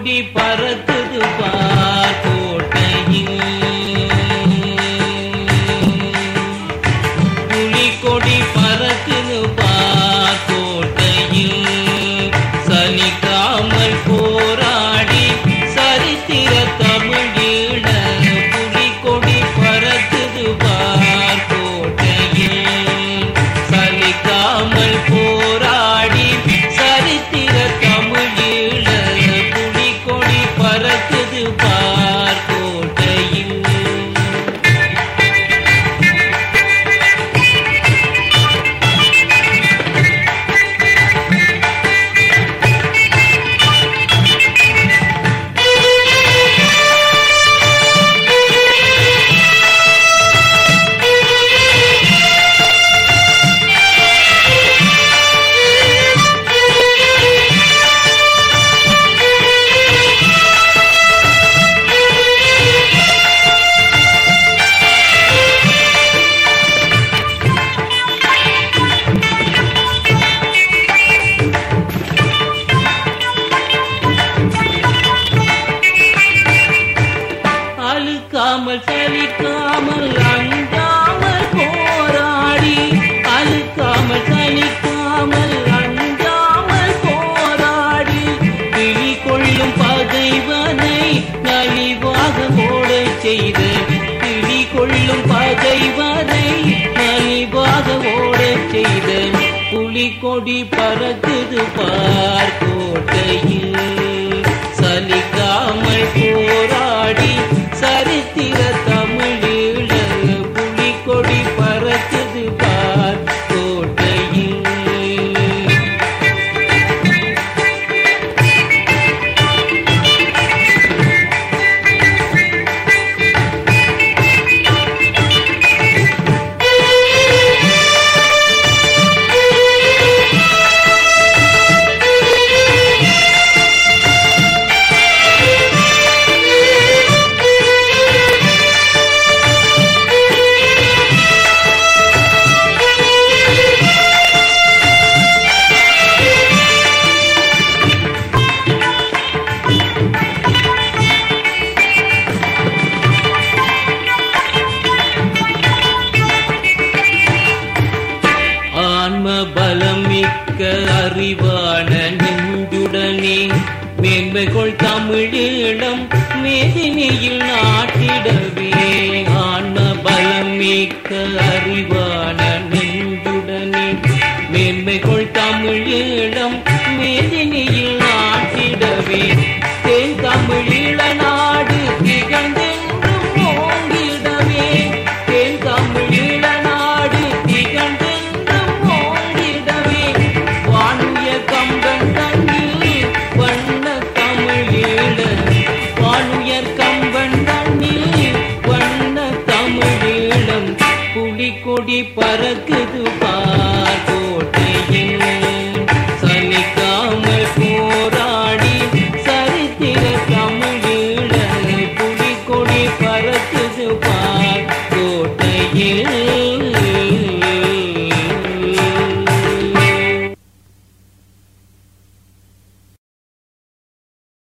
கொடி பறக்குது பார் கோட்டையில் புலி கொடி பறக்குது பார் கோட்டையில் சலிக்காமல் போராடி சரித்திர தமிழீழ புலி கொடி பறக்குது பார் கோட்டையில் சலிக்காமல் போராடி சரித்திர தமிழீழ புலி கொடி பறக்குது பார் கோட்டையில் அழுக்காமல் சலிக்காமல் அஞ்சாமல் போராடி அழுக்காமல் சலிக்காமல் அஞ்சாமல் போராடி விழி கொள்ளும் பகைவனை நலிவாக ஓடச் செய்த விழி கொள்ளும் பகைவனை நலிவாக ஓடச் செய்த புலிகொடி பறக்குது பார் கோட்டையில் சலிக்காமல் போராடி சரித்திர தமிழீழ புலிகொடி பறக்குது பார் கோட்டையில் ஆன்ம பலம் மிக்க அறிவான நெஞ்சுடனே மேன்மைகள் தமிழீழம் மேதினியில் நாட்டிடவே ஆன்ம பலம் மிக்க அறிவான நெஞ்சுடனே மேன்மைகள் தமிழீழம் மேதினியில் நாட்டிடவே தென் தமிழீழ நாடு திகழ்ந்தென்றும் ஓங்கிடவே தென் தமிழீழ நாடு திகழ்ந்தென்றும் ஓங்கிடவே வானுய கம்பன் தண்ணில் வண்ண தமிழீழ வானுயர் கம்பன் தண்ணில் வண்ண தமிழீழம் புலிகொடி பறக்குது பார் கோட்டையில்